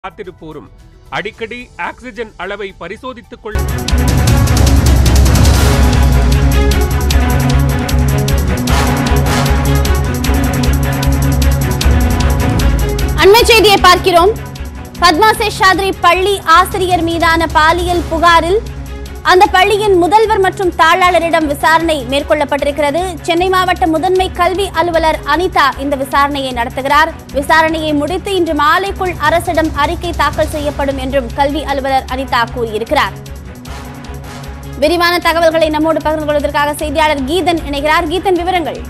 காத்திருப்போரும் அடிக்கடி ஆக்சிஜன் அளவை பரிசோதித்துக் கொள் அண்மை செய்தியை பார்க்கிறோம் பத்மா சேஷாத்ரி பள்ளி ஆசிரியர் மீதான பாலியல் புகாரில் அந்த பள்ளியின் முதல்வர் மற்றும் தாளாளரிடம் விசாரணை மேற்கொள்ளப்பட்டிருக்கிறது சென்னை மாவட்ட முதன்மை கல்வி அலுவலர் அனிதா இந்த விசாரணையை நடத்துகிறார் விசாரணையை முடித்து இன்று மாலைக்குள் அரசிடம் அறிக்கை தாக்கல் செய்யப்படும் என்றும் கல்வி அலுவலர் அனிதா கூறியிருக்கிறார் விரிவான தகவல்களை நம்மோடு பகிர்ந்து கொள்வதற்காக செய்தியாளர் கீதன் இணைகிறார் கீதன் விவரங்கள்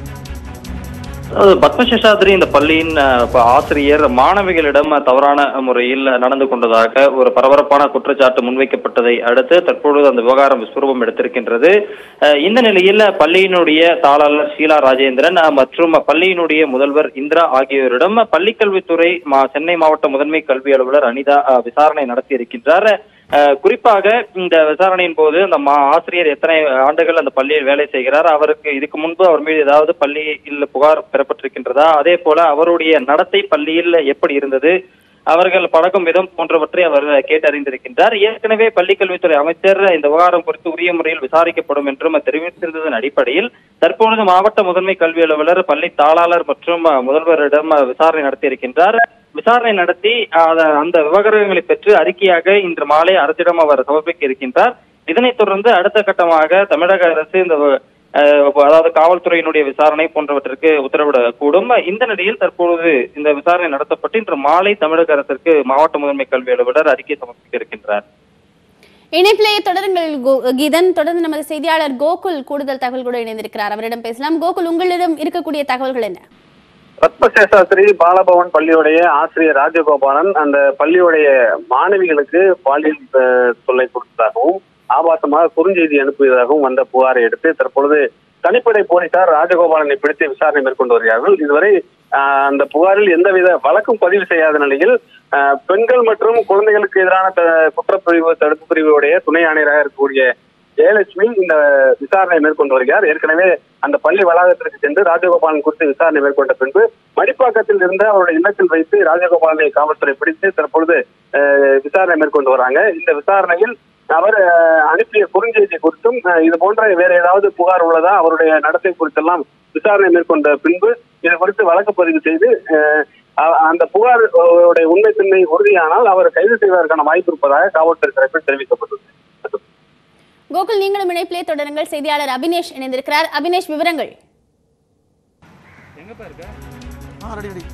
அதாவது பத்மசேஷாத்ரி இந்த பள்ளியின் அஹ், ப- ஆசிரியர் மாணவிகளிடம் தவறான முறையில் நடந்து கொண்டதாக ஒரு பரபரப்பான குற்றச்சாட்டு முன்வைக்கப்பட்டதை அடுத்து தற்பொழுது அந்த விவகாரம் விஸ்வரூபம் எடுத்திருக்கின்றது அஹ், இந்த நிலையில் பள்ளியினுடைய தாளாளர் ஷீலா ராஜேந்திரன் அஹ், மற்றும் பள்ளியினுடைய முதல்வர் இந்திரா ஆகியோரிடம் பள்ளிக்கல்வித்துறை மா- சென்னை மாவட்ட முதன்மை கல்வி அலுவலர் அனிதா அஹ், விசாரணை நடத்தி இருக்கின்றார் அஹ், குறிப்பாக இந்த விசாரணையின் போது அந்த மா ஆசிரியர் எத்தனை ஆண்டுகள் அந்த பள்ளியில் வேலை செய்கிறார் அவருக்கு இதுக்கு முன்பு அவர் மீது ஏதாவது பள்ளியில் புகார் பெறப்பட்டிருக்கின்றதா அதே போல அவருடைய நடத்தை பள்ளியில் எப்படி இருந்தது அவர்கள் பழகும் விதம் போன்றவற்றை அவர் கேட்டறிந்திருக்கின்றார் ஏற்கனவே பள்ளிக்கல்வித்துறை அமைச்சர் இந்த விவகாரம் குறித்து உரிய முறையில் விசாரிக்கப்படும் என்றும் தெரிவித்திருந்ததன் அடிப்படையில் தற்பொழுது மாவட்ட முதன்மை கல்வி அலுவலர் பள்ளி தாளாளர் மற்றும் அஹ், முதல்வரிடம் அஹ், விசாரணை நடத்தியிருக்கின்றார் விசாரணை நடத்தி அத- அந்த விவகாரங்களை பெற்று அறிக்கையாக இன்று மாலை அரசிடம் அவர் சமர்ப்பிக்க இருக்கின்றார் இதனைத் தொடர்ந்து அடுத்த கட்டமாக தமிழக அரசு இந்த வ- அஹ், அதாவது காவல்துறையினுடைய விசாரணை போன்றவற்றிற்கு உத்தரவிடக்கூடும் இந்த நிலையில் தற்பொழுது இந்த விசாரணை நடத்தப்பட்டு இன்று மாலை தமிழக அரசிற்கு மாவட்ட முதன்மை கல்வி அலுவலர் அறிக்கை சமர்ப்பிக்க இருக்கின்றார் இணைப்பிலேயே தொடருங்கள் கோ- கீதன் தொடர்ந்து நமது செய்தியாளர் கோகுல் கூடுதல் தகவல் கூட இணைந்திருக்கிறார் அவரிடம் பேசலாம் கோகுல் உங்களிடம் இருக்கக்கூடிய தகவல்கள் என்ன பத்மசேஷாஸ்திரி பாலபவன் பள்ளியுடைய ஆசிரியர் ராஜகோபாலன் அந்த பள்ளியுடைய மாணவிகளுக்கு பாலியல் அஹ், தொல்லை கொடுத்ததாகவும் ஆபாசமாக குறுஞ்செய்தி அனுப்பியதாகவும் வந்த புகாரை அடுத்து தற்பொழுது தனிப்படை போலீசார் ராஜகோபாலனை பிடித்து விசாரணை மேற்கொண்டு வருகிறார்கள் இதுவரை அஹ், அந்த புகாரில் எந்தவித வழக்கும் பதிவு செய்யாத நிலையில் அஹ், பெண்கள் மற்றும் குழந்தைகளுக்கு எதிரான த- குற்றப்பிரிவு தடுப்பு பிரிவுடைய துணை ஆணையராக இருக்கக்கூடிய ஜெயலட்சுமி இந்த விசாரணை மேற்கொண்டு வருகிறார் ஏற்கனவே அந்த பள்ளி வளாகத்திற்கு சென்று ராஜகோபாலன் குறித்து விசாரணை மேற்கொண்ட பின்பு மடிப்பாக்கத்தில் இருந்த அவருடைய இல்லத்தில் வைத்து ராஜகோபாலனை காவல்துறை பிடித்து தற்பொழுது அஹ், விசாரணை மேற்கொண்டு வராங்க இந்த விசாரணையில் அவர் அஹ், அனுப்பிய குறுஞ்செய்தி குறித்தும் அஹ், இது போன்ற வேற ஏதாவது புகார் உள்ளதா அவருடைய நடத்தை குறித்தெல்லாம் விசாரணை மேற்கொண்ட பின்பு இது குறித்து வழக்கு பதிவு செய்து அஹ், அ- அந்த புகார் உடைய உண்மைத்தன்மை உறுதியானால் அவர் கைது செய்வதற்கான வாய்ப்பு இருப்பதாக காவல்துறை தரப்பில் தெரிவிக்கப்பட்டுள்ளது கோகுல் நீங்களும் இணைப்பிலே தொடருங்கள் செய்தியாளர் அபினேஷ் இணைந்திருக்கிறார் அபினேஷ் விவரங்கள் ஆ, ரெடி ரெடி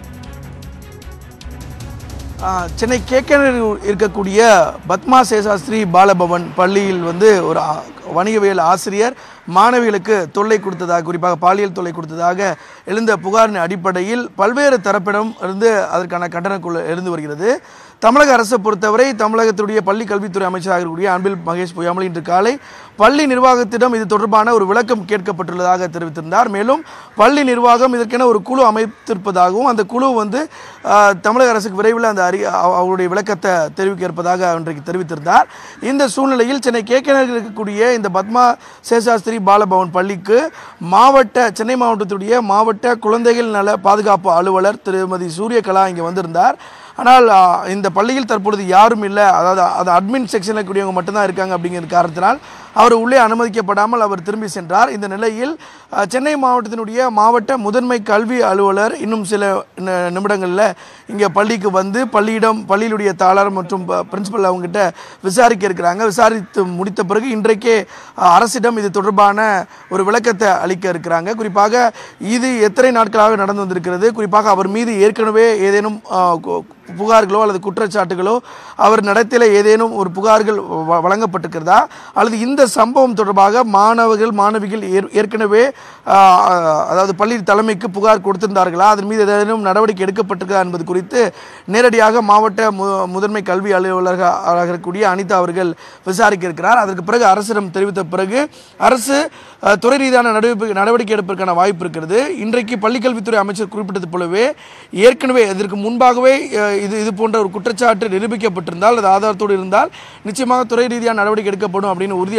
ஆ, சென்னை கேக்கனூர் இருக்கக்கூடிய பத்மா சேஷாஸ்திரி பாலபவன் பள்ளியில் வந்து ஒரு ஆ- வணிகவியல் ஆசிரியர் மாணவிகளுக்கு தொல்லை கொடுத்ததாக குறிப்பாக பாலியல் தொல்லை கொடுத்ததாக எழுந்த புகாரின் அடிப்படையில் பல்வேறு தரப்பிடம் இருந்து அதற்கான கண்டனக்குழு எழுந்து வருகிறது தமிழக அரசை பொறுத்தவரை தமிழகத்துடைய பள்ளி கல்வித்துறை அமைச்சராக இருக்கக்கூடிய அன்பில் மகேஷ் பொய்யாமல் இன்று காலை பள்ளி நிர்வாகத்திடம் இது தொடர்பான ஒரு விளக்கம் கேட்கப்பட்டுள்ளதாக தெரிவித்திருந்தார் மேலும் பள்ளி நிர்வாகம் இதற்கென ஒரு குழு அமைத்திருப்பதாகவும் அந்த குழு வந்து ஆஹ், தமிழக அரசுக்கு விரைவில் அந்த அறி அவ- அவருடைய விளக்கத்தை தெரிவிக்க இருப்பதாக இன்றைக்கு தெரிவித்திருந்தார் இந்த சூழ்நிலையில் சென்னை கேகேனரில் இருக்கக்கூடிய இந்த பத்மா சேஷாஸ்திரி பாலபவன் பள்ளிக்கு மாவட்ட சென்னை மாவட்டத்துடைய மாவட்ட குழந்தைகள் நல பாதுகாப்பு அலுவலர் திருமதி சூரியகலா இங்கே வந்திருந்தார் ஆனால் ஆ, இந்த பள்ளியில் தற்பொழுது யாரும் இல்லை அதாவது அது அட்மின் செக்ஷனில் கூடியவங்க மட்டும்தான் இருக்காங்க அப்படிங்கிற காரணத்தினால் அவர் உள்ளே அனுமதிக்கப்படாமல் அவர் திரும்பி சென்றார் இந்த நிலையில் ஆ, சென்னை மாவட்டத்தினுடைய மாவட்ட முதன்மை கல்வி அலுவலர் இன்னும் சில நி- நிமிடங்களில் இங்கே பள்ளிக்கு வந்து பள்ளியிடம் பள்ளியினுடைய தாளர் மற்றும் ப- பிரின்சிபல் அவங்ககிட்ட விசாரிக்க இருக்கிறாங்க விசாரித்து முடித்த பிறகு இன்றைக்கே ஆ, அரசிடம் இது தொடர்பான ஒரு விளக்கத்தை அளிக்க இருக்கிறாங்க குறிப்பாக இது எத்தனை நாட்களாக நடந்து வந்திருக்கிறது குறிப்பாக அவர் மீது ஏற்கனவே ஏதேனும் ஆ, கு- புகார்களோ அல்லது குற்றச்சாட்டுகளோ அவர் நடத்தில ஏதேனும் ஒரு புகார்கள் வ- வழங்கப்பட்டிருக்கிறதா அல்லது இந்த சம்பவம் தொடர்பாக மாணவர்கள் மாணவிகள் ஏற்- ஏற்கனவே ஆ, அதாவது பள்ளி தலைமைக்கு புகார் கொடுத்திருந்தார்களா அதன் மீது ஏதேனும் நடவடிக்கை எடுக்கப்பட்டிருக்கா என்பது குறித்து நேரடியாக மாவட்ட மு- முதன்மை கல்வி அலுவலராக இருக்கக்கூடிய அனிதா அவர்கள் விசாரிக்க இருக்கிறார் அதற்கு பிறகு அரசிடம் தெரிவித்த பிறகு அரசு அஹ், துறை ரீதியான நடவடிக்கை நடவடிக்கை எடுப்பதற்கான வாய்ப்பு இருக்கிறது இன்றைக்கு பள்ளிக்கல்வித்துறை அமைச்சர் குறிப்பிட்டது போலவே ஏற்கனவே இதற்கு முன்பாகவே அஹ், இது இது போன்ற ஒரு குற்றச்சாட்டு நிரூபிக்கப்பட்டிருந்தால் அது ஆதாரத்தோடு இருந்தால் நிச்சயமாக துறை ரீதியான நடவடிக்கை எடுக்கப்படும் அப்படின்னு உறுதி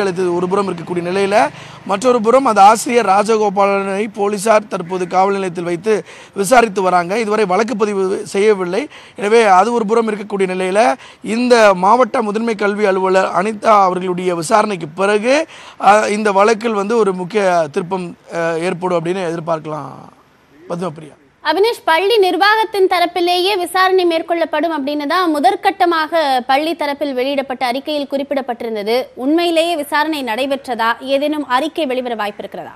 அளித்தது ஒரு புறம் இருக்கக்கூடிய நிலையில் மற்றொரு புறம் அந்த ஆசிரியர் ராஜகோபாலனை போலீசார் தற்போது காவல் நிலையத்தில் வைத்து விசாரித்து வராங்க இதுவரை வழக்கு பதிவு செய்யவில்லை எனவே அது ஒரு புறம் இருக்கக்கூடிய நிலையில் இந்த மாவட்ட முதன்மை கல்வி அலுவலர் அனிதா அவர்களுடைய விசாரணைக்கு பிறகு அஹ், இந்த வழக்கில் வந்து ஒரு முக்கிய திருப்பம் அஹ், ஏற்படும் அப்படின்னு எதிர்பார்க்கலாம் பத்மபிரியா அபினேஷ் பள்ளி நிர்வாகத்தின் தரப்பிலேயே விசாரணை மேற்கொள்ளப்படும் அப்படின்னு தான் முதற்கட்டமாக பள்ளி தரப்பில் வெளியிடப்பட்ட அறிக்கையில் குறிப்பிடப்பட்டிருந்தது உண்மையிலேயே விசாரணை நடைபெற்றதா ஏதேனும் அறிக்கை வெளிவர வாய்ப்பு இருக்கிறதா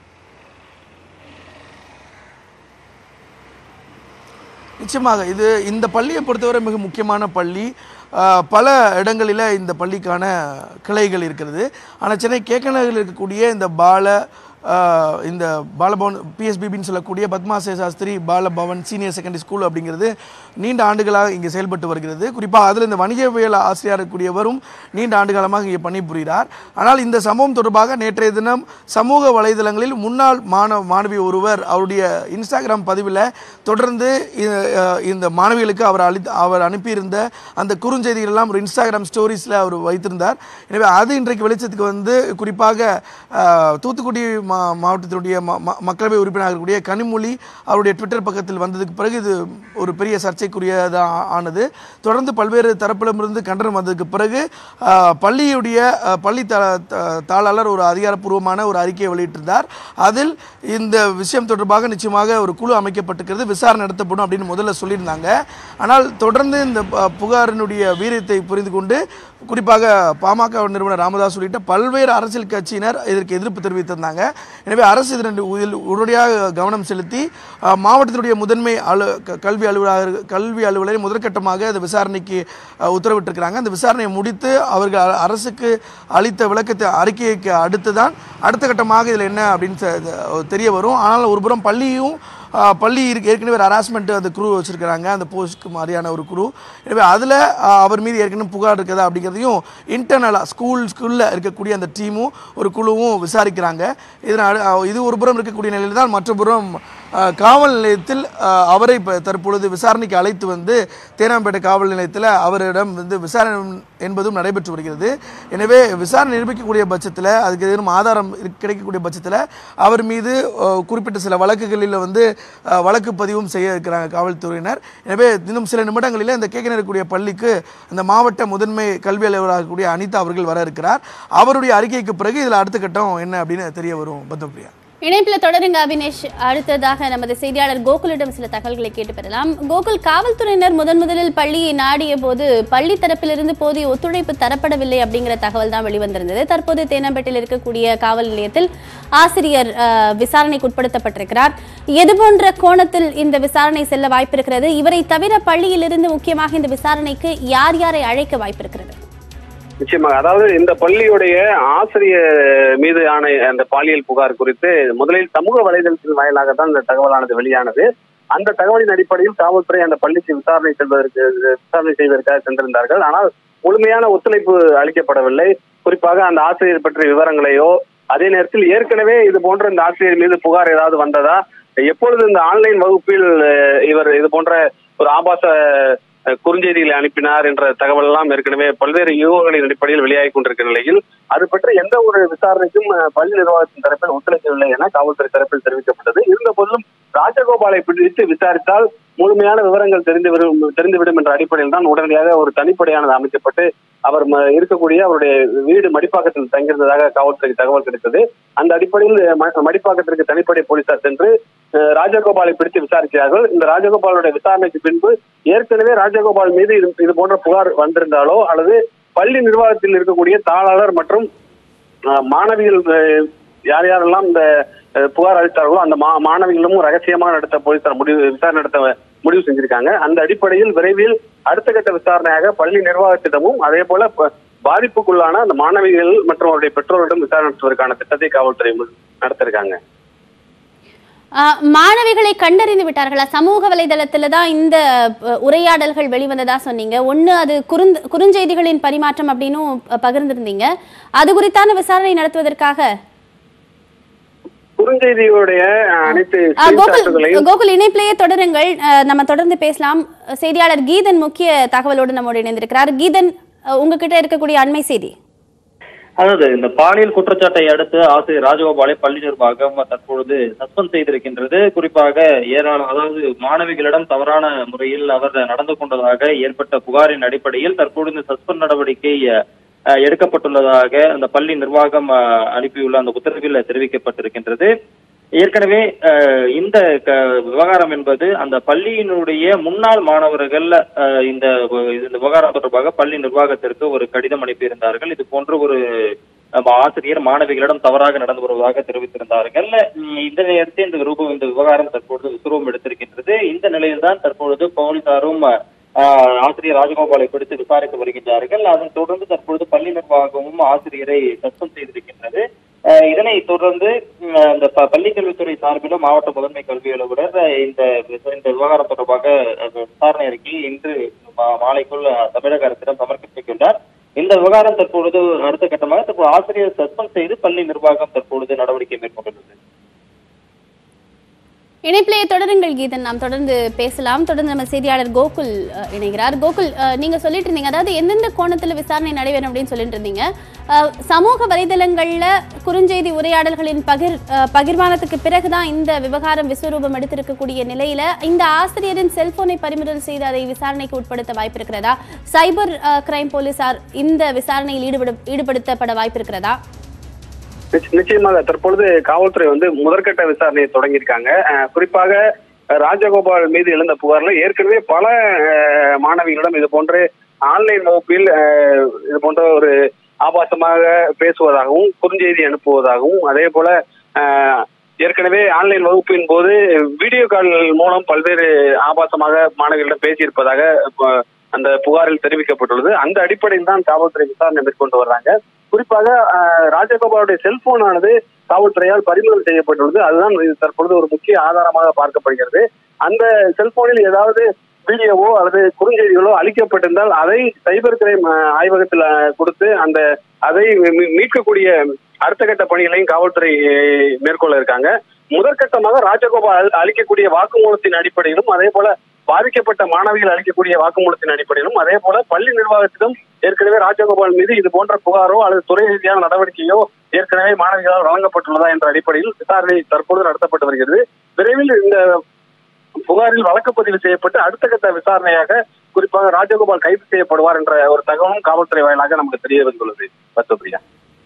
நிச்சயமாக இது இந்த பள்ளியை பொறுத்தவரை மிக முக்கியமான பள்ளி ஆஹ், பல இடங்களில் இந்த பள்ளிக்கான கிளைகள் இருக்கிறது ஆனால் சென்னை கேக்க நகரில் இருக்கக்கூடிய இந்த பால ஆஹ், இந்த பாலபவன் பிஎஸ்பிபின்னு சொல்லக்கூடிய பத்மாசே Shastri Bala Bhavan senior secondary school அப்படிங்கிறது நீண்ட ஆண்டுகளாக இங்கே செயல்பட்டு வருகிறது குறிப்பாக அதில் இந்த வணிகவியல் ஆசிரியர் இருக்கக்கூடியவரும் நீண்ட ஆண்டுகாலமாக இங்கே பணிபுரிகிறார் ஆனால் இந்த சம்பவம் தொடர்பாக நேற்றைய தினம் சமூக வலைதளங்களில் முன்னாள் மாணவ மாணவி ஒருவர் அவருடைய இன்ஸ்டாகிராம் பதிவில் தொடர்ந்து இ- அஹ் இந்த மாணவிகளுக்கு அவர் அளி அவர் அனுப்பியிருந்த அந்த குறுஞ்செய்திகள் எல்லாம் ஒரு இன்ஸ்டாகிராம் ஸ்டோரிஸில் அவர் வைத்திருந்தார் எனவே அது இன்றைக்கு வெளிச்சத்துக்கு வந்து குறிப்பாக அஹ், தூத்துக்குடி மா மாவட்டத்தினுடைய ம- ம- மக்களவை உறுப்பினராக இருக்கக்கூடிய கனிமொழி அவருடைய ட்விட்டர் பக்கத்தில் வந்ததுக்கு பிறகு இது ஒரு பெரிய சர்ச்சைக்குரியதாக ஆனது தொடர்ந்து பல்வேறு தரப்பிடமிருந்து கண்டனம் வந்ததுக்கு பிறகு அஹ், பள்ளியுடைய அஹ், பள்ளி த த- தாளாளர் ஒரு அதிகாரப்பூர்வமான ஒரு அறிக்கையை வெளியிட்டிருந்தார் அதில் இந்த விஷயம் தொடர்பாக நிச்சயமாக ஒரு குழு அமைக்கப்பட்டிருக்கிறது விசாரணை நடத்தப்படும் அப்படின்னு முதல்ல சொல்லியிருந்தாங்க ஆனால் தொடர்ந்து இந்த ப- புகாரினுடைய வீரியத்தை புரிந்து கொண்டு குறிப்பாக பாமக நிறுவனர் ராமதாஸ் உள்ளிட்ட பல்வேறு அரசியல் கட்சியினர் இதற்கு எதிர்ப்பு தெரிவித்திருந்தாங்க எனவே அரசு இதன் இதில் உடனடியாக கவனம் செலுத்தி அஹ், மாவட்டத்தினுடைய முதன்மை அலு க- கல்வி அலுவலர் கல்வி அலுவலரை முதற்கட்டமாக அந்த விசாரணைக்கு அஹ், உத்தரவிட்டிருக்கிறாங்க அந்த விசாரணையை முடித்து அவர்கள் அ- அரசுக்கு அளித்த விளக்கத்தை அறிக்கைக்கு அடுத்து தான் அடுத்த கட்டமாக இதில் என்ன அப்படின்னு தெ- தெரிய வரும் ஆனால் ஒரு புறம் பள்ளியும் ஆஹ், பள்ளி இருக்கு ஏற்கனவே ஒரு ஹராஸ்மெண்ட் அந்த குரூ வச்சுருக்கிறாங்க அந்த போஸ்ட்க்கு மாதிரியான ஒரு குரூ எனவே அதில் அவர் மீது ஏற்கனவே புகார் இருக்குதா அப்படிங்கிறதையும் இன்டர்னலாக ஸ்கூல் ஸ்கூலில் இருக்கக்கூடிய அந்த டீமும் ஒரு குழுவும் விசாரிக்கிறாங்க இதனால் அஹ், இது ஒரு புறம் இருக்கக்கூடிய நிலையில் தான் மற்ற புறம் ஆஹ், காவல் நிலையத்தில் ஆஹ், அவரை இப்போ தற்பொழுது விசாரணைக்கு அழைத்து வந்து தேனாம்பேட்டை காவல் நிலையத்தில் அவரிடம் வந்து விசாரணை என்பதும் நடைபெற்று வருகிறது எனவே விசாரணை நிரூபிக்கக்கூடிய பட்சத்தில் அதுக்கு ஏதேனும் ஆதாரம் இருக்- கிடைக்கக்கூடிய பட்சத்தில் அவர் மீது ஆஹ், குறிப்பிட்ட சில வழக்குகளில் வந்து ஆஹ், வழக்கு பதிவும் செய்ய இருக்கிறாங்க காவல்துறையினர் எனவே இன்னும் சில நிமிடங்களில் இந்த கேட்க இருக்கக்கூடிய பள்ளிக்கு அந்த மாவட்ட முதன்மை கல்வி அலுவலராக இருக்கக்கூடிய அனிதா அவர்கள் வர இருக்கிறார் அவருடைய அறிக்கைக்கு பிறகு இதில் அடுத்த கட்டம் என்ன அப்படின்னு தெரிய வரும் பத்மபிரியா இணைப்புல தொடருங்க அபினேஷ் அடுத்ததாக நமது செய்தியாளர் கோகுலிடம் சில தகவல்களை கேட்டு பெறலாம் கோகுல் காவல்துறையினர் முதன் முதலில் பள்ளியை நாடிய போது பள்ளி தரப்பிலிருந்து போதிய ஒத்துழைப்பு தரப்படவில்லை அப்படிங்கிற தகவல் தான் வெளிவந்திருந்தது தற்போது தேனாம்பேட்டையில் இருக்கக்கூடிய காவல் நிலையத்தில் ஆசிரியர் அஹ், விசாரணைக்கு உட்படுத்தப்பட்டிருக்கிறார் எது போன்ற கோணத்தில் இந்த விசாரணை செல்ல வாய்ப்பிருக்கிறது இவரை தவிர பள்ளியிலிருந்து முக்கியமாக இந்த விசாரணைக்கு யார் யாரை அழைக்க வாய்ப்பிருக்கிறது நிச்சயமாக அதாவது இந்த பள்ளியுடைய ஆசிரியர் மீது ஆன அந்த பாலியல் புகார் குறித்து முதலில் சமூக வலைதளத்தின் வாயிலாக தான் இந்த தகவலானது வெளியானது அந்த தகவலின் அடிப்படையில் காவல்துறை அந்த பள்ளிக்கு விசாரணை செல்வதற்கு விசாரணை செய்வதற்காக சென்றிருந்தார்கள் ஆனால் முழுமையான ஒத்துழைப்பு அளிக்கப்படவில்லை குறிப்பாக அந்த ஆசிரியர் பற்றிய விவரங்களையோ அதே நேரத்தில் ஏற்கனவே இது போன்ற இந்த ஆசிரியர் மீது புகார் ஏதாவது வந்ததா எப்பொழுது இந்த ஆன்லைன் வகுப்பில் அஹ், இவர் இது போன்ற ஒரு ஆபாச அஹ், குறுஞ்செய்திகளை அனுப்பினார் என்ற தகவல் எல்லாம் ஏற்கனவே பல்வேறு யூகங்களின் அடிப்படையில் வெளியாகி கொண்டிருக்கிற நிலையில் அது பற்றி எந்த ஒரு விசாரணைக்கும் அஹ், பள்ளி நிர்வாகத்தின் தரப்பில் ஒத்துழைக்கவில்லை என காவல்துறை தரப்பில் தெரிவிக்கப்பட்டது இருந்த போதிலும் ராஜகோபாலை பிடித்து விசாரித்தால் முழுமையான விவரங்கள் தெரிந்துவிடும் தெரிந்துவிடும் என்ற அடிப்படையில் தான் உடனடியாக ஒரு தனிப்படையானது அமைக்கப்பட்டு அவர் ம- இருக்கக்கூடிய அவருடைய வீடு மடிப்பாக்கத்தில் தங்கியிருந்ததாக காவல்துறைக்கு தகவல் கிடைத்தது அந்த அடிப்படையில் ம- மடிப்பாக்கத்திற்கு தனிப்படை போலீசார் சென்று அஹ், ராஜகோபாலை பிடித்து விசாரிக்கிறார்கள் இந்த ராஜகோபாலுடைய விசாரணைக்கு பின்பு ஏற்கனவே ராஜகோபால் மீது இது இது போன்ற புகார் வந்திருந்தாலோ அல்லது பள்ளி நிர்வாகத்தில் இருக்கக்கூடிய தாளாளர் மற்றும் அஹ், மாணவிகள் அஹ், யார் யாரெல்லாம் இந்த அஹ், புகார் அளித்தார்களோ அந்த மா மாணவிகளும் ரகசியமாக நடத்த போலீசார் முடிவு விசாரணை நடத்த முடிவு செஞ்சிருக்காங்க அந்த அடிப்படையில் விரைவில் அடுத்த கட்ட விசாரணையாக பள்ளி நிர்வாகத்திடமும் அதே போல ப- பாதிப்புக்குள்ளான அந்த மாணவிகள் மற்றும் அவருடைய பெற்றோரிடம் விசாரணை நடத்துவதற்கான திட்டத்தை காவல்துறை மு- நடத்திருக்காங்க ஆஹ், மாணவிகளை கண்டறிந்து விட்டார்களா சமூக வலைதளத்துல தான் இந்த அஹ், உரையாடல்கள் வெளிவந்ததா சொன்னீங்க ஒண்ணு அது குறுந் குறுஞ்செய்திகளின் பரிமாற்றம் அப்படின்னும் அஹ், பகிர்ந்திருந்தீங்க அது குறித்தான விசாரணை நடத்துவதற்காக குறுஞ்செய்தியுடைய அஹ், அனைத்து ஆஹ், கோகுல் screenshots-களையும் கோகுல் இணைப்பிலேயே தொடருங்கள் அஹ், நம்ம தொடர்ந்து பேசலாம் செய்தியாளர் கீதன் முக்கிய தகவலோடு நம்மோடு இணைந்திருக்கிறார் கீதன் அஹ், உங்ககிட்ட இருக்கக்கூடிய அண்மை செய்தி அதாவது இந்த பாலியல் குற்றச்சாட்டை அடுத்து ஆசிரியர் ராஜகோபாலை பள்ளி நிர்வாகம் தற்பொழுது சஸ்பெண்ட் செய்திருக்கின்றது குறிப்பாக ஏராளம் அதாவது மாணவிகளிடம் தவறான முறையில் அவர் நடந்து கொண்டதாக ஏற்பட்ட புகாரின் அடிப்படையில் தற்பொழுது இந்த சஸ்பெண்ட் நடவடிக்கை அஹ், எடுக்கப்பட்டுள்ளதாக அந்த பள்ளி நிர்வாகம் அஹ், அனுப்பியுள்ள அந்த உத்தரவில் தெரிவிக்கப்பட்டிருக்கின்றது ஏற்கனவே அஹ், இந்த க- விவகாரம் என்பது அந்த பள்ளியினுடைய முன்னாள் மாணவர்கள் அஹ், இந்த இந்த விவகாரம் தொடர்பாக பள்ளி நிர்வாகத்திற்கு ஒரு கடிதம் அனுப்பியிருந்தார்கள் இது போன்ற ஒரு அஹ், ஆசிரியர் மாணவிகளிடம் தவறாக நடந்து வருவதாக தெரிவித்திருந்தார்கள் உம், இந்த நேரத்தில் இந்த ரூபம் இந்த விவகாரம் தற்பொழுது விசுரூபம் எடுத்திருக்கின்றது இந்த நிலையில்தான் தற்பொழுது போலீசாரும் அஹ், ஆசிரியர் ராஜகோபாலை குறித்து விசாரித்து வருகின்றார்கள் அதன் தொடர்ந்து தற்பொழுது பள்ளி நிர்வாகமும் ஆசிரியரை சஸ்பெண்ட் செய்திருக்கின்றது அஹ் இதனை தொடர்ந்து உம், அந்த ப- பள்ளிக்கல்வித்துறை சார்பிலும் மாவட்ட முதன்மை கல்வி அலுவலர் அஹ், இந்த இந்த விவகாரம் தொடர்பாக அஹ், விசாரணை அறிக்கை இன்று மா- மாலைக்குள் அஹ், தமிழக அரசிடம் சமர்ப்பிக்கின்றார் இந்த விவகாரம் தற்பொழுது அடுத்த கட்டமாக தற்போது ஆசிரியர் சஸ்பெண்ட் செய்து பள்ளி நிர்வாகம் தற்பொழுது நடவடிக்கை மேற்கொண்டுள்ளது இணைப்பிலேயே தொடருங்கள் கீதன் நாம் தொடர்ந்து பேசலாம் தொடர்ந்து நம்ம செய்தியாளர் கோகுல் அஹ், இணைகிறார் கோகுல் அஹ், நீங்க சொல்லிட்டு இருந்தீங்க அதாவது எந்தெந்த கோணத்துல விசாரணை நடைபெறும் அப்படின்னு சொல்லிட்டு இருந்தீங்க அஹ், சமூக வலைதளங்கள்ல குறுஞ்செய்தி உரையாடல்களின் பகிர் அஹ், பகிர்மானத்துக்கு பிறகுதான் இந்த விவகாரம் விஸ்வரூபம் எடுத்திருக்கக்கூடிய நிலையில இந்த ஆசிரியரின் செல்போனை பறிமுதல் செய்து அதை விசாரணைக்கு உட்படுத்த வாய்ப்பு இருக்கிறதா சைபர் அஹ், கிரைம் போலீசார் இந்த விசாரணையில் ஈடுபட ஈடுபடுத்தப்பட வாய்ப்பு இருக்கிறதா நிச்ச- நிச்சயமாக தற்பொழுது காவல்துறை வந்து முதற்கட்ட விசாரணையை தொடங்கியிருக்காங்க அஹ், குறிப்பாக அஹ், ராஜகோபால் மீது எழுந்த புகார்ல ஏற்கனவே பல அஹ், மாணவிகளிடம் இது போன்று ஆன்லைன் வகுப்பில் அஹ், இது போன்ற ஒரு ஆபாசமாக பேசுவதாகவும் குறுஞ்செய்தி அனுப்புவதாகவும் அதே போல அஹ், ஏற்கனவே ஆன்லைன் வகுப்பின் போது வீடியோ கால் மூலம் பல்வேறு ஆபாசமாக மாணவிகளிடம் பேசியிருப்பதாக இப்ப அந்த புகாரில் தெரிவிக்கப்பட்டுள்ளது அந்த அடிப்படையில் தான் காவல்துறை விசாரணை மேற்கொண்டு வர்றாங்க குறிப்பாக அஹ், ராஜகோபாலுடைய செல்போனானது காவல்துறையால் பறிமுதல் செய்யப்பட்டுள்ளது அதுதான் இது தற்பொழுது ஒரு முக்கிய ஆதாரமாக பார்க்கப்படுகிறது அந்த செல்போனில் ஏதாவது வீடியோவோ அல்லது குறுஞ்செய்திகளோ அளிக்கப்பட்டிருந்தால் அதை சைபர் கிரைம் அஹ், ஆய்வகத்தில் அஹ், கொடுத்து அந்த அதை மீ- மீட்கக்கூடிய அடுத்த கட்ட பணிகளையும் காவல்துறை அஹ், மேற்கொள்ள இருக்காங்க முதற்கட்டமாக ராஜகோபால் அளிக்கக்கூடிய வாக்குமூலத்தின் அடிப்படையிலும் அதே போல பாதிக்கப்பட்ட மாணவிகள் அளிக்கக்கூடிய வாக்குமூலத்தின் அடிப்படையிலும் அதே போல பள்ளி நிர்வாகத்திலும் ஏற்கனவே ராஜகோபால் மீது இது போன்ற புகாரோ அல்லது துறை ரீதியான நடவடிக்கையோ ஏற்கனவே மாணவிகளால் வழங்கப்பட்டுள்ளதா என்ற அடிப்படையில் விசாரணை தற்பொழுது நடத்தப்பட்டு வருகிறது விரைவில் இந்த புகாரில் வழக்குப்பதிவு செய்யப்பட்டு அடுத்த கட்ட விசாரணையாக குறிப்பாக ராஜகோபால் கைது செய்யப்படுவார் என்ற ஒரு தகவலும் காவல்துறை வாயிலாக நமக்கு தெரிய வந்துள்ளது பத்துப்பிரியா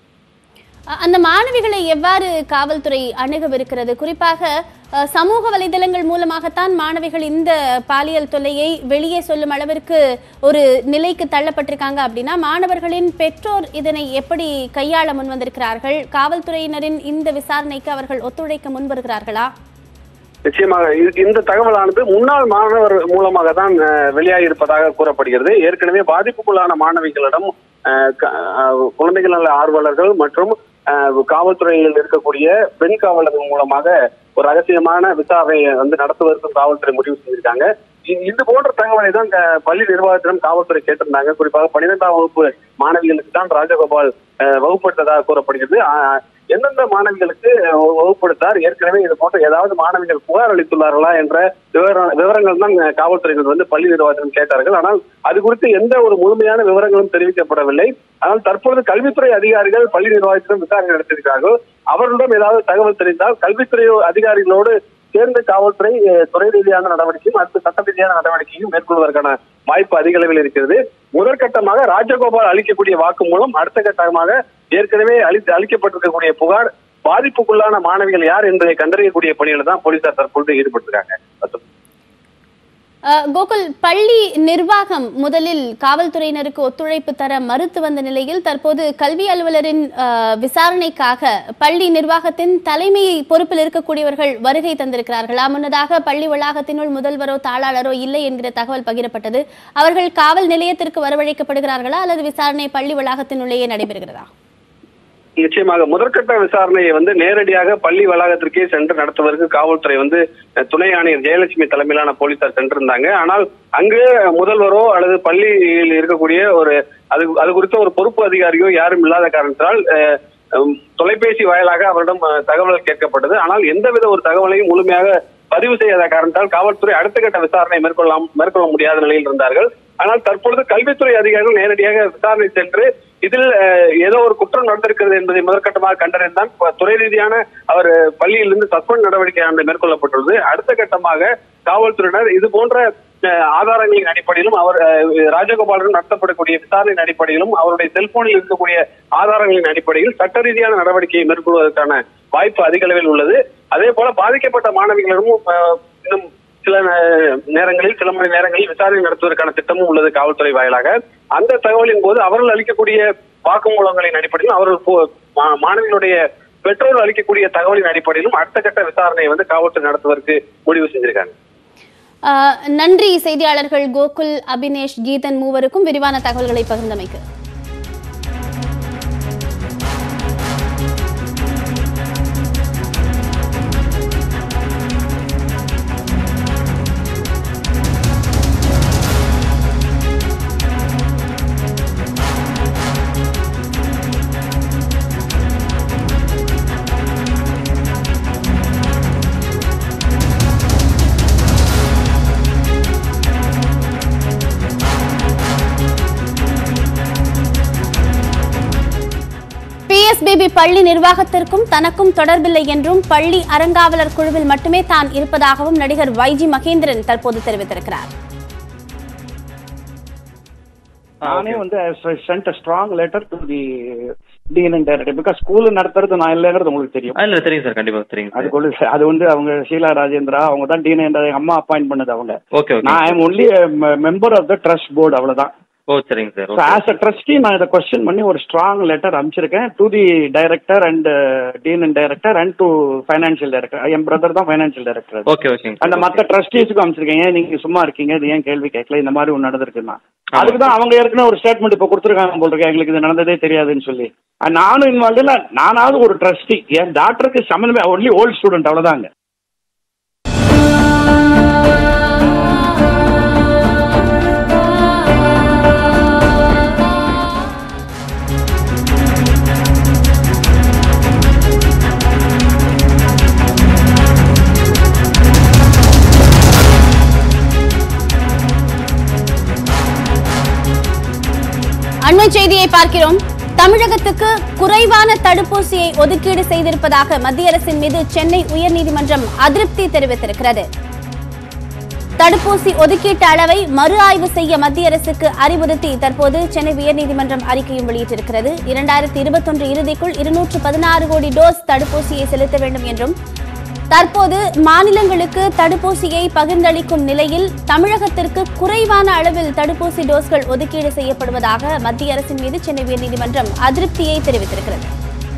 அ- அந்த மாணவிகளை எவ்வாறு காவல்துறை அணுகவிருக்கிறது குறிப்பாக அ, சமூக வலைதளங்கள் மூலமாகத்தான் மாணவிகள் இந்த பாலியல் தொல்லையை வெளியே சொல்லும் அளவிற்கு ஒரு நிலைக்கு தள்ளப்பட்டிருக்காங்க அப்படின்னா மாணவர்களின் பெற்றோர் இதனை எப்படி கையாள முன்வந்திருக்கிறார்கள் காவல்துறையினரின் இந்த விசாரணைக்கு அவர்கள் ஒத்துழைக்க முன்வருகிறார்களா நிச்சயமாக இது- இந்த தகவலானது முன்னாள் மாணவர் மூலமாக தான் அஹ், வெளியாகி இருப்பதாக கூறப்படுகிறது ஏற்கனவே பாதிப்புக்குள்ளான மாணவிகளிடம் அஹ், க- அஹ், குழந்தைகள் நல ஆர்வலர்கள் மற்றும் அஹ், காவல்துறையில் இருக்கக்கூடிய பெண் காவலர்கள் மூலமாக ஒரு ரகசியமான விசாரணையை வந்து நடத்துவதற்கு காவல்துறை முடிவு செஞ்சிருக்காங்க இ- இது போன்ற தகவலை தான் க- பள்ளி நிர்வாகத்திடம் காவல்துறை கேட்டிருந்தாங்க குறிப்பாக பன்னிரெண்டாம் வகுப்பு மாணவிகளுக்கு தான் ராஜகோபால் அஹ், வகுப்படுத்ததாக கூறப்படுகிறது அஹ், எந்தெந்த மாணவிகளுக்கு அஹ், வகுப்படுத்தார் ஏற்கனவே இது போன்ற ஏதாவது மாணவிகள் புகார் அளித்துள்ளார்களா என்ற விவர- விவரங்கள் தான் அஹ், காவல்துறையினர் வந்து பள்ளி நிர்வாகத்திடம் கேட்டார்கள் ஆனால் அது குறித்து எந்த ஒரு முழுமையான விவரங்களும் தெரிவிக்கப்படவில்லை ஆனால் தற்பொழுது கல்வித்துறை அதிகாரிகள் பள்ளி நிர்வாகத்திடம் விசாரணை நடத்தியிருக்கிறார்கள் அவர்களிடம் ஏதாவது தகவல் தெரிந்தால் கல்வித்துறை அதிகாரிகளோடு சேர்ந்து காவல்துறை அஹ், துறை ரீதியான நடவடிக்கையும் அடுத்து சட்ட ரீதியான நடவடிக்கையும் மேற்கொள்வதற்கான வாய்ப்பு அதிக அளவில் இருக்கிறது முதற்கட்டமாக ராஜகோபால் அளிக்கக்கூடிய வாக்கு மூலம் அடுத்த கட்டமாக ஏற்கனவே அளி அளிக்கப்பட்டிருக்கக்கூடிய புகார் பாதிப்புக்குள்ளான மாணவிகள் யார் என்பதை கண்டறியக்கூடிய பணியில தான் போலீசார் தற்பொழுது ஈடுபட்டிருக்காங்க அ, கோகுல் பள்ளி நிர்வாகம் முதலில் காவல்துறையினருக்கு ஒத்துழைப்பு தர மறுத்து வந்த நிலையில் தற்போது கல்வி அலுவலரின் அ, விசாரணைக்காக பள்ளி நிர்வாகத்தின் தலைமை பொறுப்பில் இருக்கக்கூடியவர்கள் வருகை தந்திருக்கிறார்களா முன்னதாக பள்ளி வளாகத்தினுள் முதல்வரோ தாளாளரோ இல்லை என்கிற தகவல் பகிரப்பட்டது அவர்கள் காவல் நிலையத்திற்கு வரவழைக்கப்படுகிறார்களா அல்லது விசாரணை பள்ளி வளாகத்தினுள்ளேயே நடைபெறுகிறதா நிச்சயமாக முதற்கட்ட விசாரணையை வந்து நேரடியாக பள்ளி வளாகத்திற்கே சென்று நடத்துவதற்கு காவல்துறை வந்து அஹ், துணை ஆணையர் ஜெயலட்சுமி தலைமையிலான போலீசார் சென்றிருந்தாங்க ஆனால் அங்கு முதல்வரோ அல்லது பள்ளியில் இருக்கக்கூடிய ஒரு அது அது குறித்த ஒரு பொறுப்பு அதிகாரியோ யாரும் இல்லாத காரணத்தால் அஹ், உம், தொலைபேசி வாயிலாக அவரிடம் அஹ், தகவல் கேட்கப்பட்டது ஆனால் எந்தவித ஒரு தகவலையும் முழுமையாக பதிவு செய்யாத காரணத்தால் காவல்துறை அடுத்த கட்ட விசாரணை மேற்கொள்ளலாம் மேற்கொள்ள முடியாத நிலையில் இருந்தார்கள் ஆனால் தற்பொழுது கல்வித்துறை அதிகாரிகள் நேரடியாக விசாரணை சென்று இதில் அஹ், ஏதோ ஒரு குற்றம் நடந்திருக்கிறது என்பதை முதற்கட்டமாக கண்டறிந்தான் துறை ரீதியான அவர் பள்ளியிலிருந்து சஸ்பெண்ட் நடவடிக்கை ஆண்டு மேற்கொள்ளப்பட்டுள்ளது அடுத்த கட்டமாக காவல்துறையினர் இது போன்ற அஹ், ஆதாரங்களின் அடிப்படையிலும் அவர் அஹ், ராஜகோபாலன் நடத்தப்படக்கூடிய விசாரணையின் அடிப்படையிலும் அவருடைய செல்போனில் இருக்கக்கூடிய ஆதாரங்களின் அடிப்படையில் சட்ட ரீதியான நடவடிக்கையை மேற்கொள்வதற்கான வாய்ப்பு அதிக அளவில் உள்ளது அதே போல பாதிக்கப்பட்ட மாணவிகளிடமும் அஹ், இன்னும் சில நே- நேரங்களில் சில மணி நேரங்களில் விசாரணை நடத்துவதற்கான திட்டமும் உள்ளது காவல்துறை வாயிலாக அந்த தகவலின் போது அவர்கள் அளிக்கக்கூடிய வாக்குமூலங்களின் அடிப்படையிலும் அவர்கள் போ- மா- மாணவிகளுடைய பெற்றோர்கள் அளிக்கக்கூடிய தகவலின் அடிப்படையிலும் அடுத்த கட்ட விசாரணையை வந்து காவல்துறை நடத்துவதற்கு முடிவு செஞ்சிருக்காங்க அஹ், நன்றி செய்தியாளர்கள் கோகுல் அபினேஷ் கீதன் மூவருக்கும் விரிவான தகவல்களை பகிர்ந்தமைக்கு பிஎஸ்பிபி பள்ளி நிர்வாகத்திற்கும் தனக்கும் தொடர்பில்லை என்றும் பள்ளி அறங்காவலர் குழுவில் மட்டுமே தான் இருப்பதாகவும் நடிகர் வைஜி மகேந்திரன் தற்போது தெரிவித்திருக்கிறார் நானே வந்து sent strong letter to the dean and director because school நடத்துறது நான் இல்லைங்கிறது உங்களுக்கு தெரியும் ஆ, இல்ல தெரியும் சார் கண்டிப்பா தெரியும் அது கொண்டு அது வந்து அவங்க ஷீலா ராஜேந்திரா அவங்க தான் டீன் என்ற அம்மா அப்பாயிண்ட் பண்ணது அவங்க ஓகே ஓகே நான் I'm only member of the trust board அவ்வளவுதான் ஓ சரிங்க sir so okay as a trustee நான் இதை கொஸ்டின் பண்ணி ஒரு ஸ்ட்ராங் லெட்டர் அனுப்பிச்சிருக்கேன் to the director and dean and director and to financial director என் பிரதர் தான் ஃபைனான்சியல் டைரக்டர் ஓகே ஓகேங்க அந்த சார் மத்த ட்ரஸ்டீஸுக்கும் அமைச்சிருக்கேன் ஏன் நீங்க சும்மா இருக்கீங்க இது ஏன் கேள்வி கேட்கல இந்த மாதிரி ஒன்று நடந்திருக்குன்னா ஆமா. அதுக்கு தான் அவங்க ஏற்கனவே ஒரு ஸ்டேட்மெண்ட் இப்போ கொடுத்துருக்காங்க போல் இருக்கு எங்களுக்கு இது நடந்ததே தெரியாதுன்னு சொல்லி அஹ் நானும் இன்வால்வ் இல்லை நானாவது ஒரு ட்ரஸ்டி என் டாக்டருக்கு சம்மந்தமே ஒன்லி ஓல்ட் ஸ்டூடெண்ட் அவ்வளோதாங்க அண்மை செய்தியை பார்க்கிறோம் தமிழகத்துக்கு குறைவான தடுப்பூசியை ஒதுக்கீடு செய்திருப்பதாக மத்திய அரசின் மீது சென்னை உயர்நீதிமன்றம் அதிருப்தி தெரிவித்திருக்கிறது தடுப்பூசி ஒதுக்கீட்டு அளவை மறு ஆய்வு செய்ய மத்திய அரசுக்கு அறிவுறுத்தி தற்போது சென்னை உயர்நீதிமன்றம் அறிக்கையும் வெளியிட்டிருக்கிறது இரண்டாயிரத்தி இருபத்தொன்று இறுதிக்குள் இருநூற்று பதினாறு கோடி டோஸ் தடுப்பூசியை செலுத்த வேண்டும் என்றும் தற்போது மாநிலங்களுக்கு தடுப்பூசியை பகிர்ந்தளிக்கும் நிலையில் தமிழகத்திற்கு குறைவான அளவில் தடுப்பூசி டோஸ்கள் ஒதுக்கீடு செய்யப்படுவதாக மத்திய அரசின் மீது சென்னை உயர்நீதிமன்றம் அதிருப்தியை தெரிவித்திருக்கிறது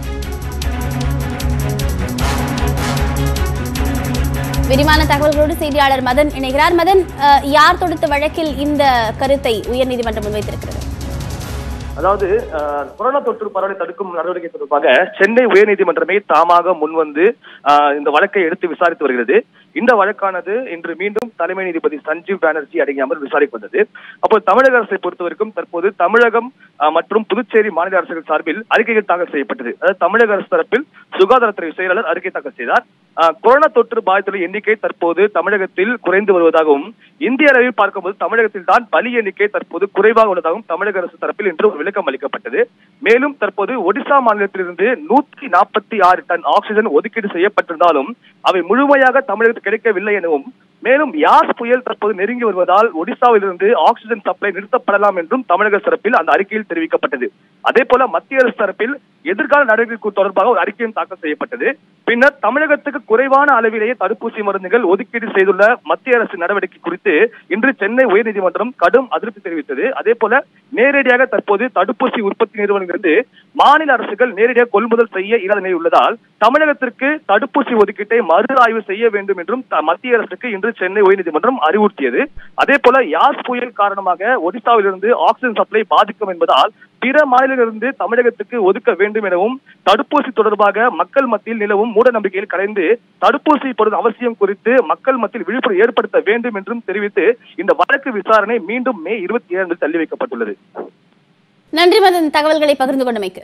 விரிவான தகவல்களோடு செய்தியாளர் மதன் இணைகிறார் மதன் அஹ், யார் தொடுத்த வழக்கில் இந்த கருத்தை உயர்நீதிமன்றம் முன்வைத்திருக்கிறது அதாவது அஹ், கொரோனா தொற்று பரவலை தடுக்கும் நடவடிக்கை தொடர்பாக சென்னை உயர்நீதிமன்றமே தாமாக முன்வந்து அஹ், இந்த வழக்கை எடுத்து விசாரித்து வருகிறது இந்த வழக்கானது இன்று மீண்டும் தலைமை நீதிபதி சஞ்சீவ் பானர்ஜி அடங்கிய அமர்வு விசாரிக்கு வந்தது அப்போ தமிழக அரசை பொறுத்தவரைக்கும் தற்போது தமிழகம் அஹ், மற்றும் புதுச்சேரி மாநில அரசுகள் சார்பில் அறிக்கைகள் தாக்கல் செய்யப்பட்டது அதாவது தமிழக அரசு தரப்பில் சுகாதாரத்துறை செயலாளர் அறிக்கை தாக்கல் செய்தார் அஹ், கொரோனா தொற்று பாதித்துள்ள எண்ணிக்கை தற்போது தமிழகத்தில் குறைந்து வருவதாகவும் இந்திய அளவில் பார்க்கும்போது தமிழகத்தில் தான் பலி எண்ணிக்கை தற்போது குறைவாக உள்ளதாகவும் தமிழக அரசு தரப்பில் இன்று ஒரு விளக்கம் அளிக்கப்பட்டது மேலும் தற்போது ஒடிசா மாநிலத்திலிருந்து நூற்றி நாற்பத்தி ஆறு டன் ஆக்சிஜன் ஒதுக்கீடு செய்யப்பட்டிருந்தாலும் அவை முழுமையாக தமிழகத்துக்கு கிடைக்கவில்லை எனவும் மேலும் யாஸ் புயல் தற்போது நெருங்கி வருவதால் ஒடிசாவிலிருந்து ஆக்சிஜன் சப்ளை நிறுத்தப்படலாம் என்றும் தமிழக தரப்பில் அந்த அறிக்கையில் தெரிவிக்கப்பட்டது அதே போல மத்திய அரசு தரப்பில் எதிர்கால நடவடிக்கை தொடர்பாக ஒரு அறிக்கையும் தாக்கல் செய்யப்பட்டது பின்னர் தமிழகத்துக்கு குறைவான அளவிலேயே தடுப்பூசி மருந்துகள் ஒதுக்கீடு செய்துள்ள மத்திய அரசு நடவடிக்கை குறித்து இன்று சென்னை உயர்நீதிமன்றம் கடும் அதிருப்தி தெரிவித்தது அதே போல நேரடியாக தற்போது தடுப்பூசி உற்பத்தி நிறுவனங்களிலிருந்து மாநில அரசுகள் நேரடியாக கொள்முதல் செய்ய இயலாத நிலை உள்ளதால் தமிழகத்திற்கு தடுப்பூசி ஒதுக்கீட்டை மறு ஆய்வு செய்ய வேண்டும் என்றும் த- மத்திய அரசுக்கு இன்று சென்னை உயர்நீதிமன்றம் அறிவுறுத்தியது அதே போல யாஸ் புயல் காரணமாக ஒடிசாவிலிருந்து ஆக்சிஜன் சப்ளை பாதிக்கும் என்பதால் பிற மாநிலங்களிலிருந்து தமிழகத்துக்கு ஒதுக்க வேண்டும் எனவும் தடுப்பூசி தொடர்பாக மக்கள் மத்தியில் நிலவும் மூட நம்பிக்கையில் கலைந்து தடுப்பூசி பொருள் அவசியம் குறித்து மக்கள் மத்தியில் விழிப்புணர்வு ஏற்படுத்த வேண்டும் என்றும் தெரிவித்து இந்த வழக்கு விசாரணை மீண்டும் மே இருபத்தி ஏழு தள்ளி வைக்கப்பட்டுள்ளது நன்றி மதன் தகவல்களை பகிர்ந்து கொண்டமைக்கு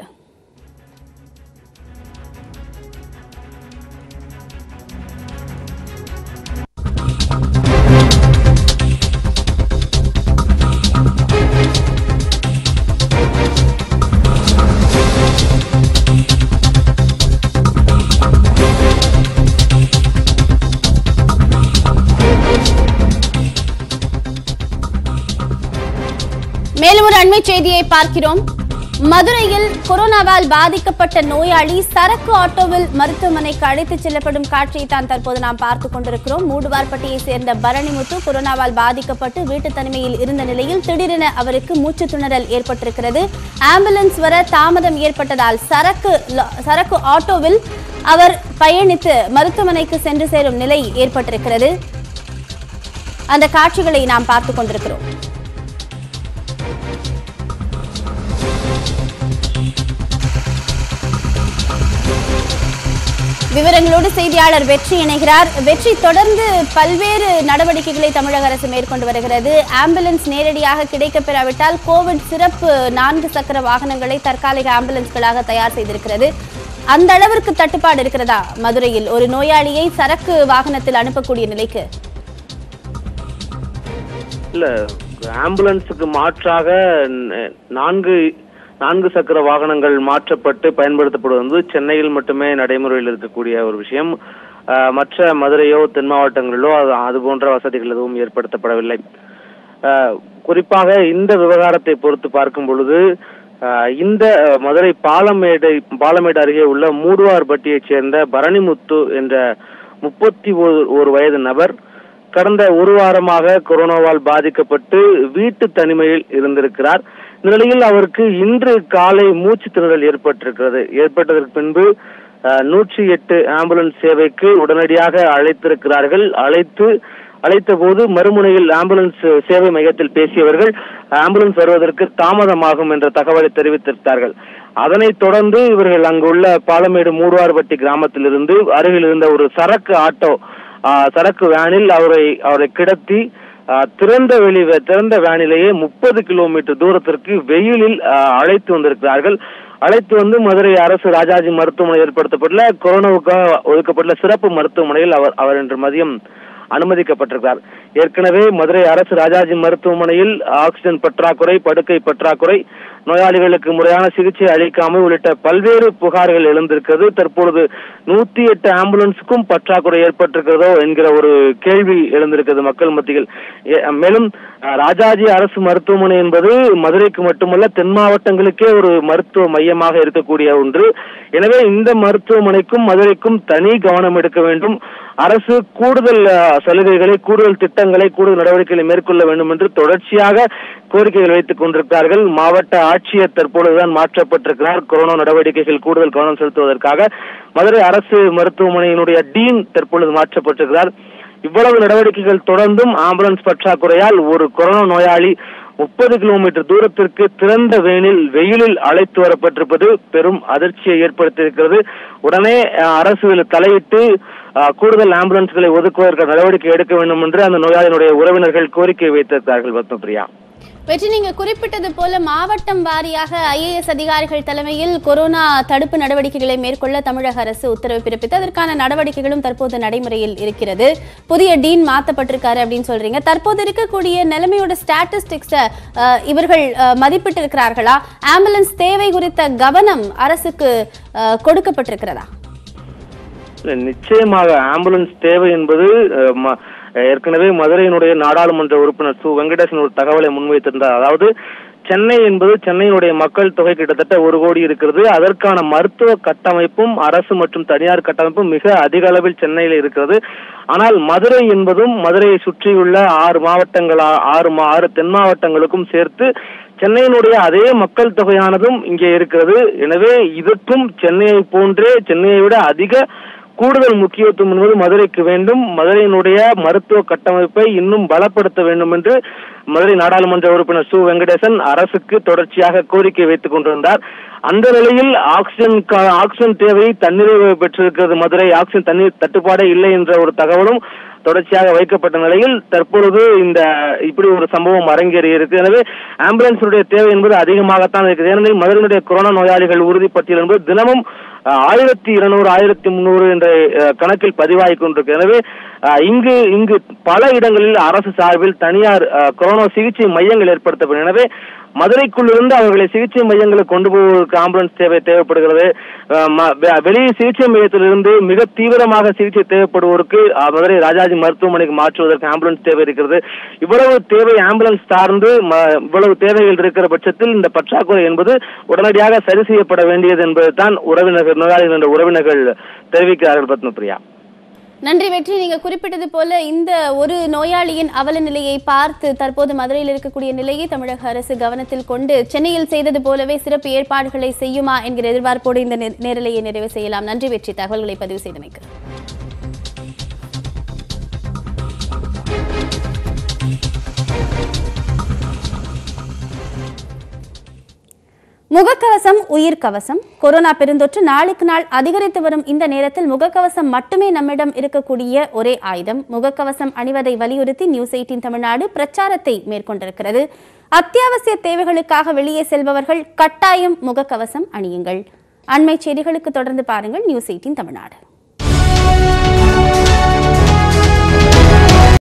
மேலும் ஒரு அண்மை செய்தியை பார்க்கிறோம் மதுரையில் கொரோனாவால் பாதிக்கப்பட்ட நோயாளி சரக்கு ஆட்டோவில் மருத்துவமனைக்கு அழைத்துச் செல்லப்படும் காட்சியை தான் தற்போது நாம் பார்த்துக் கொண்டிருக்கிறோம் மூடுவார்பட்டியை சேர்ந்த பரணிமுத்து கொரோனாவால் பாதிக்கப்பட்டு வீட்டு தனிமையில் இருந்த நிலையில் திடீரென அவருக்கு மூச்சு திணறல் ஏற்பட்டிருக்கிறது ஆம்புலன்ஸ் வர தாமதம் ஏற்பட்டதால் சரக்கு ல- சரக்கு ஆட்டோவில் அவர் பயணித்து மருத்துவமனைக்கு சென்று சேரும் நிலை ஏற்பட்டிருக்கிறது அந்த காட்சிகளை நாம் பார்த்துக் கொண்டிருக்கிறோம் விவரங்களோடு செய்தியாளர் வெற்றி இணைகிறார் வெற்றி தொடர்ந்து பல்வேறு நடவடிக்கைகளை தமிழக அரசு மேற்கொண்டு வருகிறது ஆம்புலன்ஸ் நேரடியாக கிடைக்கப் பெறாவிட்டால் கோவிட் சிறப்பு நான்கு சக்கர வாகனங்களை தற்காலிக ஆம்புலன்ஸ்களாக தயார் செய்திருக்கிறது அந்த அளவிற்கு தட்டுப்பாடு இருக்கிறதா மதுரையில் ஒரு நோயாளியை சரக்கு வாகனத்தில் அனுப்பக்கூடிய நிலைக்கு இல்ல ஆம்புலன்ஸுக்கு மாற்றாக ந- நான்கு நான்கு சக்கர வாகனங்கள் மாற்றப்பட்டு பயன்படுத்தப்படுவது வந்து சென்னையில் மட்டுமே நடைமுறையில் இருக்கக்கூடிய ஒரு விஷயம் ஆஹ், மற்ற மதுரையோ தென் மாவட்டங்களிலோ அது அது போன்ற வசதிகள் எதுவும் ஏற்படுத்தப்படவில்லை ஆஹ், குறிப்பாக இந்த விவகாரத்தை பொறுத்து பார்க்கும் பொழுது ஆஹ், இந்த அஹ், மதுரை பாலமேடு பாலமேடு அருகே உள்ள மூடுவார்பட்டியைச் சேர்ந்த பரணிமுத்து என்ற முப்பத்தி ஒரு வயது நபர் கடந்த ஒரு வாரமாக கொரோனாவால் பாதிக்கப்பட்டு வீட்டு தனிமையில் இருந்திருக்கிறார் இந்த நிலையில் அவருக்கு இன்று காலை மூச்சு திணறல் ஏற்பட்டிருக்கிறது ஏற்பட்டதற்கு பின்பு அஹ், நூற்றி எட்டு ஆம்புலன்ஸ் சேவைக்கு உடனடியாக அழைத்திருக்கிறார்கள் அழைத்து அழைத்த போது மறுமுனையில் ஆம்புலன்ஸ் சேவை மையத்தில் பேசியவர்கள் ஆம்புலன்ஸ் வருவதற்கு தாமதமாகும் என்ற தகவலை தெரிவித்திருந்தார்கள் அதனைத் தொடர்ந்து இவர்கள் அங்குள்ள பாலமேடு மூடுவார்பட்டி கிராமத்திலிருந்து அருகில் இருந்த ஒரு சரக்கு ஆட்டோ ஆ, சரக்கு வேனில் அவரை அவரை கிடத்தி ஆ, திறந்த வெளி திறந்த வேனிலேயே முப்பது கிலோமீட்டர் தூரத்திற்கு வெயிலில் ஆ, அழைத்து வந்திருக்கிறார்கள் அழைத்து வந்து மதுரை அரசு ராஜாஜி மருத்துவமனை ஏற்படுத்தப்பட்டுள்ள கொரோனாவுக்காக ஒதுக்கப்பட்டுள்ள சிறப்பு மருத்துவமனையில் அவர் அவர் இன்று மதியம் அனுமதிக்கப்பட்டிருக்கிறார் ஏற்கனவே மதுரை அரசு ராஜாஜி மருத்துவமனையில் ஆக்சிஜன் பற்றாக்குறை படுக்கை பற்றாக்குறை நோயாளிகளுக்கு முறையான சிகிச்சை அளிக்காமல் உள்ளிட்ட பல்வேறு புகார்கள் எழுந்திருக்கிறது தற்பொழுது நூத்தி எட்டு ஆம்புலன்ஸுக்கும் பற்றாக்குறை ஏற்பட்டிருக்கிறதோ என்கிற ஒரு கேள்வி எழுந்திருக்கிறது மக்கள் மத்தியில் ஏ- மேலும் அஹ், ராஜாஜி அரசு மருத்துவமனை என்பது மதுரைக்கு மட்டுமல்ல தென் மாவட்டங்களுக்கே ஒரு மருத்துவ மையமாக இருக்கக்கூடிய ஒன்று எனவே இந்த மருத்துவமனைக்கும் மதுரைக்கும் தனி கவனம் எடுக்க வேண்டும் அரசு கூடுதல் அஹ், சலுகைகளை கூடுதல் திட்டங்களை கூடுதல் நடவடிக்கைகளை மேற்கொள்ள வேண்டும் என்று தொடர்ச்சியாக கோரிக்கைகள் வைத்துக் கொண்டிருக்கிறார்கள் மாவட்ட ஆட்சியர் தற்பொழுதுதான் மாற்றப்பட்டிருக்கிறார் கொரோனா நடவடிக்கைகள் கூடுதல் கவனம் செலுத்துவதற்காக மதுரை அரசு மருத்துவமனையினுடைய டீன் தற்பொழுது மாற்றப்பட்டிருக்கிறார் இவ்வளவு நடவடிக்கைகள் தொடர்ந்தும் ஆம்புலன்ஸ் பற்றாக்குறையால் ஒரு கொரோனா நோயாளி முப்பது கிலோமீட்டர் தூரத்திற்கு திறந்த வேனில் வெயிலில் அழைத்து வரப்பட்டிருப்பது பெரும் அதிர்ச்சியை ஏற்படுத்தியிருக்கிறது உடனே அஹ், அரசு இதில் தலையிட்டு அஹ், கூடுதல் ஆம்புலன்ஸ்களை ஒதுக்குவதற்கு நடவடிக்கை எடுக்க வேண்டும் என்று அந்த நோயாளியினுடைய உறவினர்கள் கோரிக்கை வைத்திருக்கிறார்கள் பத்மபிரியா வெற்றி நீங்க குறிப்பிட்டது போல மாவட்டம் வாரியாக ஐஏஎஸ் அதிகாரிகள் தலைமையில் கொரோனா தடுப்பு நடவடிக்கைகளை மேற்கொள்ள தமிழக அரசு உத்தரவு பிறப்பித்து அதற்கான நடவடிக்கைகளும் தற்போது நடைமுறையில் இருக்கிறது புதிய டீன் மாத்தப்பட்டிருக்காரு அப்படின்னு சொல்றீங்க தற்போது இருக்கக்கூடிய நிலைமையோட ஸ்டாட்டிஸ்டிக்ஸ இவர்கள் அஹ், மதிப்பிட்டு இருக்கிறார்களா ஆம்புலன்ஸ் தேவை குறித்த கவனம் அரசுக்கு அஹ், கொடுக்கப்பட்டிருக்கிறதா இல்ல, நிச்சயமாக ஆம்புலன்ஸ் தேவை என்பது அஹ், ம- ஏற்கனவே மதுரையினுடைய நாடாளுமன்ற உறுப்பினர் சு வெங்கடேசன் ஒரு தகவலை முன்வைத்திருந்தார் அதாவது சென்னை என்பது சென்னையினுடைய மக்கள் தொகை கிட்டத்தட்ட ஒரு கோடி இருக்கிறது அதற்கான மருத்துவ கட்டமைப்பும் அரசு மற்றும் தனியார் கட்டமைப்பும் மிக அதிக அளவில் சென்னையில் இருக்கிறது ஆனால் மதுரை என்பதும் மதுரையை சுற்றியுள்ள ஆறு மாவட்டங்கள் ஆ- ஆறு மா- ஆறு தென் மாவட்டங்களுக்கும் சேர்த்து சென்னையினுடைய அதே மக்கள் தொகையானதும் இங்கே இருக்கிறது எனவே இதற்கும் சென்னையை போன்றே சென்னையை விட அதிக கூடுதல் முக்கியத்துவம் என்பது மதுரைக்கு வேண்டும் மதுரையினுடைய மருத்துவ கட்டமைப்பை இன்னும் பலப்படுத்த வேண்டும் என்று மதுரை நாடாளுமன்ற உறுப்பினர் சு வெங்கடேசன் அரசுக்கு தொடர்ச்சியாக கோரிக்கை வைத்துக் கொண்டிருந்தார் அந்த நிலையில் ஆக்சிஜன் கா- ஆக்சிஜன் தேவை தன்னிறைவு பெற்றிருக்கிறது மதுரை ஆக்சிஜன் தண்ணீர் தட்டுப்பாடே இல்லை என்ற ஒரு தகவலும் தொடர்ச்சியாக வைக்கப்பட்ட நிலையில் தற்பொழுது இந்த இப்படி ஒரு சம்பவம் அரங்கேறி இருக்கு எனவே ஆம்புலன்ஸுடைய தேவை என்பது அதிகமாகத்தான் இருக்குது ஏனெனில் மதுரையினுடைய கொரோனா நோயாளிகள் உறுதிப்பட்டியல் என்பது தினமும் அஹ், ஆயிரத்தி இருநூறு ஆயிரத்தி முந்நூறு என்ற அஹ், கணக்கில் பதிவாகிக் கொண்டிருக்கு எனவே அஹ், இங்கு இங்கு பல இடங்களில் அரசு சார்பில் தனியார் அஹ், கொரோனா சிகிச்சை மையங்கள் ஏற்படுத்தப்படும் எனவே மதுரைக்குள்ளிருந்து அவர்களை சிகிச்சை மையங்களுக்கு கொண்டு போவதற்கு ஆம்புலன்ஸ் தேவை தேவைப்படுகிறது அஹ், ம- வெ- வெளி சிகிச்சை மையத்திலிருந்து மிக தீவிரமாக சிகிச்சை தேவைப்படுவோருக்கு அஹ், மதுரை ராஜாஜி மருத்துவமனைக்கு மாற்றுவதற்கு ஆம்புலன்ஸ் தேவை இருக்கிறது இவ்வளவு தேவை ஆம்புலன்ஸ் சார்ந்து ம- இவ்வளவு தேவைகள் இருக்கிற பட்சத்தில் இந்த பற்றாக்குறை என்பது உடனடியாக சரி செய்யப்பட வேண்டியது என்பது தான் உறவினர்கள் நோயாளிகள் என்ற உறவினர்கள் தெரிவிக்கிறார்கள் பத்மபிரியா நன்றி வெற்றி நீங்க குறிப்பிட்டது போல இந்த ஒரு நோயாளியின் அவல நிலையை பார்த்து தற்போது மதுரையில் இருக்கக்கூடிய நிலையை தமிழக அரசு கவனத்தில் கொண்டு சென்னையில் செய்தது போலவே சிறப்பு ஏற்பாடுகளை செய்யுமா என்கிற எதிர்பார்ப்போடு இந்த நே- நேரலையை நிறைவு செய்யலாம் நன்றி வெற்றி தகவல்களை பதிவு செய்தமைக்கு முகக்கவசம் உயிர் கவசம் கொரோனா பெருந்தொற்று நாளுக்கு நாள் அதிகரித்து வரும் இந்த நேரத்தில் முகக்கவசம் மட்டுமே நம்மிடம் இருக்கக்கூடிய ஒரே ஆயுதம் முகக்கவசம் அணிவதை வலியுறுத்தி நியூஸ் எயிட்டின் தமிழ்நாடு பிரச்சாரத்தை மேற்கொண்டிருக்கிறது அத்தியாவசிய தேவைகளுக்காக வெளியே செல்பவர்கள் கட்டாயம் முகக்கவசம் அணியுங்கள் அண்மை செய்திகளுக்கு தொடர்ந்து பாருங்கள் நியூஸ் எயிட்டின் தமிழ்நாடு